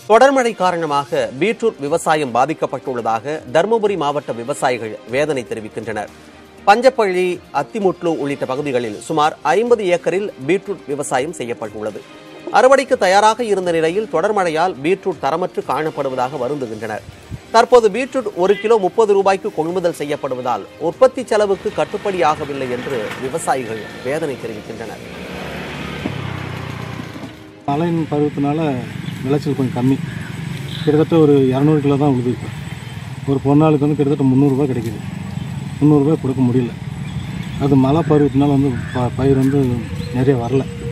தொடர்மழை காரணமாக பீட்ரூட் விவசாயம் பாதிக்கப்பட்டுள்ளதாக தருமபுரி மாவட்ட விவசாயிகள் வேதனை தெரிவிக்கின்றனர் பஞ்சப்பள்ளி அத்திமுட்லு உள்ளிட்ட பகுதிகளில் சுமார் ஐம்பது ஏக்கரில் பீட்ரூட் விவசாயம் செய்யப்பட்டுள்ளது அறுவடைக்கு தயாராக இருந்த நிலையில் தொடர்மழையால் பீட்ரூட் தரமற்று காணப்படுவதாக வருந்துகின்றனர் தற்போது பீட்ரூட் ஒரு கிலோ முப்பது ரூபாய்க்கு கொள்முதல் செய்யப்படுவதால் உற்பத்தி செலவுக்கு கட்டுப்படியாகவில்லை என்று விவசாயிகள் வேதனை தெரிவிக்கின்றனர் மழையின் பருவத்தினால விளைச்சல் கொஞ்சம் கம்மி கிட்டத்தட்ட ஒரு இரநூறு கிலோ தான் உழுது இப்போ ஒரு பொருளாளுக்கு வந்து கிட்டத்தட்ட முந்நூறுரூபா கிடைக்குது முந்நூறுரூபா கொடுக்க முடியல அது மழை பருவத்தினால வந்து ப பயிர் வந்து நிறைய வரல